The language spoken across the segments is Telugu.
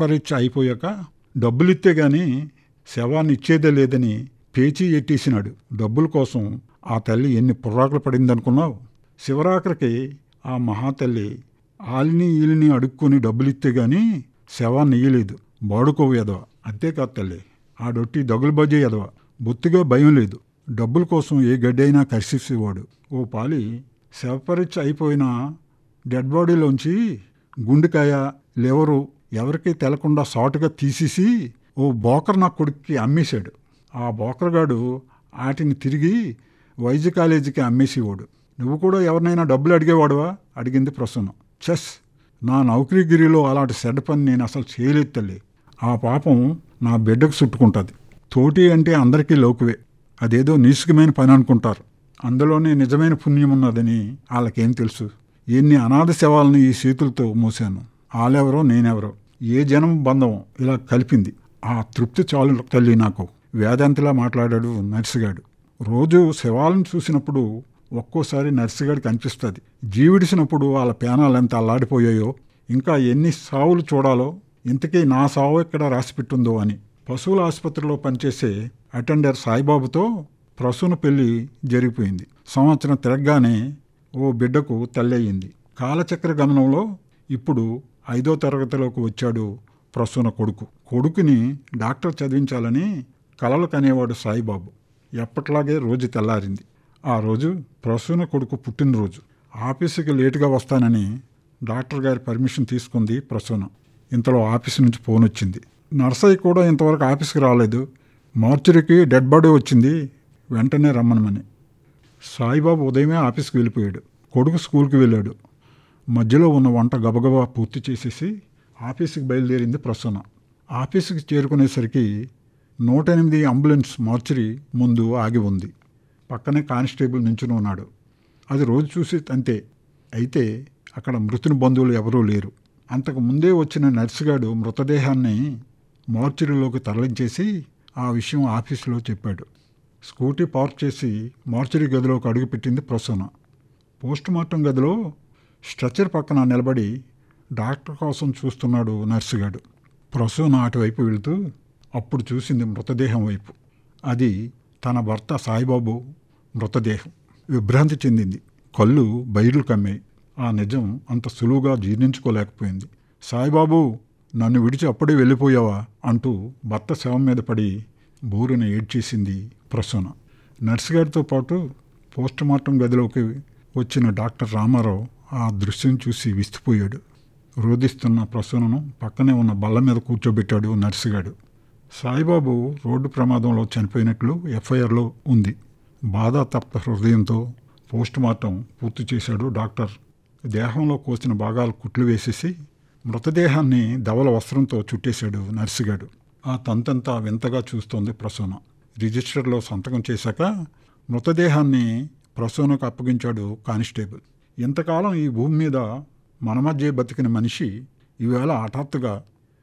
శవపరీక్ష అయిపోయాక డబ్బులిస్తే గాని శవాన్ని ఇచ్చేదే లేదని పేచీ ఎట్టేసినాడు డబ్బుల కోసం ఆ తల్లి ఎన్ని పుర్రాకులు పడిందనుకున్నావు శివరాఖరికి ఆ మహాతల్లి ఆలిని ఈలిని అడుక్కొని డబ్బులిస్తే గాని శవాన్ని ఇయ్యలేదు బాడుకోవు ఎదవ అంతేకాదు తల్లి ఆ డొట్టి దగులు బజ్జే ఎదవ బొత్తిగా భయం లేదు డబ్బుల కోసం ఏ గడ్డి అయినా కరిసేసేవాడు ఓ పాలి శవపరీక్ష అయిపోయిన డెడ్ బాడీలోంచి గుండెకాయ లివరు ఎవరికీ తెలకుండా సాటుగా తీసేసి ఓ బోకర్ నా కొడుక్కి అమ్మేశాడు ఆ బోకర్గాడు వాటిని తిరిగి వైద్య కాలేజీకి అమ్మేసేవాడు నువ్వు కూడా ఎవరినైనా డబ్బులు అడిగేవాడువా అడిగింది ప్రసన్నం చెస్ నా నౌకరీగిరిలో అలాంటి సెడ్ పని నేను అసలు చేయలేదు తల్లి ఆ పాపం నా బిడ్డకు చుట్టుకుంటుంది తోటి అంటే అందరికీ లోకువే అదేదో నీసుకమైన పని అనుకుంటారు అందులోనే నిజమైన పుణ్యం ఉన్నదని వాళ్ళకేం తెలుసు ఎన్ని అనాథ శవాలను ఈ చేతులతో మూశాను వాళ్ళెవరో నేనెవరో ఏ జనం బంధం ఇలా కలిపింది ఆ తృప్తి చాలు తల్లి నాకు వేదాంతిలా మాట్లాడాడు నర్సుగాడు రోజు శవాలను చూసినప్పుడు ఒక్కోసారి నర్సుగాడికి అనిపిస్తుంది జీవిడిసినప్పుడు వాళ్ళ పేనాలు ఎంత అల్లాడిపోయాయో ఇంకా ఎన్ని సావులు చూడాలో ఇంతకీ నా సావు ఎక్కడ రాసిపెట్టుందో అని పశువుల ఆసుపత్రిలో పనిచేసే అటెండర్ సాయిబాబుతో ప్రసూన పెళ్లి జరిగిపోయింది సంవత్సరం తిరగగానే ఓ బిడ్డకు తల్లయింది కాలచక్ర గమనంలో ఇప్పుడు ఐదో తరగతిలోకి వచ్చాడు ప్రసూన కొడుకు కొడుకుని డాక్టర్ చదివించాలని కలలు కనేవాడు సాయిబాబు ఎప్పట్లాగే రోజు తెల్లారింది ఆ రోజు ప్రసూన కొడుకు పుట్టినరోజు ఆఫీసుకి లేటుగా వస్తానని డాక్టర్ గారి పర్మిషన్ తీసుకుంది ప్రసూన ఇంతలో ఆఫీసు నుంచి ఫోన్ వచ్చింది నర్సయ్య కూడా ఇంతవరకు ఆఫీస్కి రాలేదు మార్చురీకి డెడ్ బాడీ వచ్చింది వెంటనే రమ్మనమని సాయిబాబు ఉదయమే ఆఫీస్కి వెళ్ళిపోయాడు కొడుకు స్కూల్కి వెళ్ళాడు మధ్యలో ఉన్న వంట గబగబా పూర్తి చేసేసి ఆఫీస్కి బయలుదేరింది ప్రసన్న ఆఫీస్కి చేరుకునేసరికి నూట ఎనిమిది అంబులెన్స్ మార్చురీ ముందు ఆగి ఉంది పక్కనే కానిస్టేబుల్ నించుని ఉన్నాడు అది రోజు చూసి అంతే అయితే అక్కడ మృతుని బంధువులు ఎవరూ లేరు అంతకు ముందే వచ్చిన నర్సుగాడు మృతదేహాన్ని మార్చురీలోకి తరలించేసి ఆ విషయం ఆఫీసులో చెప్పాడు స్కూటీ పార్క్ చేసి మార్చురీ గదిలోకి అడుగుపెట్టింది ప్రసన్న పోస్ట్ మార్టం గదిలో స్ట్రెచర్ పక్కన నిలబడి డాక్టర్ కోసం చూస్తున్నాడు నర్సుగాడు ప్రసూన అటువైపు వెళుతూ అప్పుడు చూసింది మృతదేహం వైపు అది తన భర్త సాయిబాబు మృతదేహం విభ్రాంతి చెందింది కళ్ళు బయలు కమ్మాయి ఆ నిజం అంత సులువుగా జీర్ణించుకోలేకపోయింది సాయిబాబు నన్ను విడిచి అప్పుడే వెళ్ళిపోయావా అంటూ భర్త శవం మీద పడి బూరిన ఏడ్చేసింది ప్రసూన నర్సు గారితో పాటు పోస్ట్ మార్టం గదిలోకి వచ్చిన డాక్టర్ రామారావు ఆ దృశ్యం చూసి విస్తుపోయాడు రోధిస్తున్న ప్రసూనను పక్కనే ఉన్న బల్ల మీద కూర్చోబెట్టాడు నర్సుగాడు సాయిబాబు రోడ్డు ప్రమాదంలో చనిపోయినట్లు ఎఫ్ఐఆర్లో ఉంది బాధాతప్త హృదయంతో పోస్ట్ మార్టం పూర్తి చేశాడు డాక్టర్ దేహంలో కోసిన భాగాలు కుట్లు వేసేసి మృతదేహాన్ని ధవల వస్త్రంతో చుట్టేశాడు నర్సుగాడు ఆ తంతంతా వింతగా చూస్తోంది ప్రసూన రిజిస్టర్లో సంతకం చేశాక మృతదేహాన్ని ప్రసూనకు అప్పగించాడు కానిస్టేబుల్ ఇంతకాలం ఈ భూమి మీద మన మధ్య బతికిన మనిషి ఈవేళ హఠాత్తుగా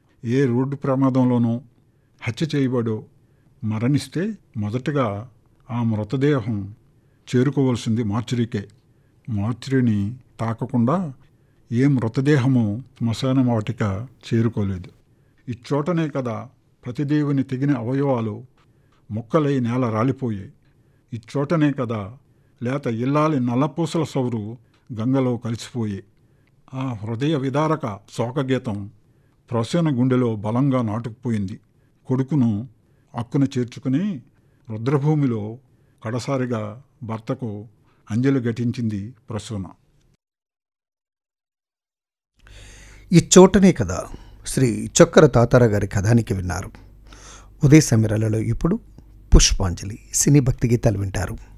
ఏ రోడ్డు ప్రమాదంలోనూ హత్య చేయబడో మరణిస్తే మొదటగా ఆ మృతదేహం చేరుకోవలసింది మార్చురీకే మార్చురీని తాకకుండా ఏ మృతదేహము శ్మశాన వాటిక చేరుకోలేదు ఇచ్చోటనే కదా ప్రతిదేవుని తెగిన అవయవాలు ముక్కలై నేల రాలిపోయాయి ఇచ్చోటనే కదా లేత ఇల్లాలి నల్లపూసల సౌరు గంగలో కలిసిపోయి ఆ హృదయ విదారక శోకగీతం ప్రసన్న గుండెలో బలంగా నాటుకుపోయింది కొడుకును అక్కున చేర్చుకుని రుద్రభూమిలో కడసారిగా భర్తకు అంజలి ఘటించింది ప్రసూన ఈ చోటనే కదా శ్రీ చొక్కర తాతార గారి కథానికి విన్నారు ఉదయ సమీరాలలో ఇప్పుడు పుష్పాంజలి సినీ భక్తి గీతాలు వింటారు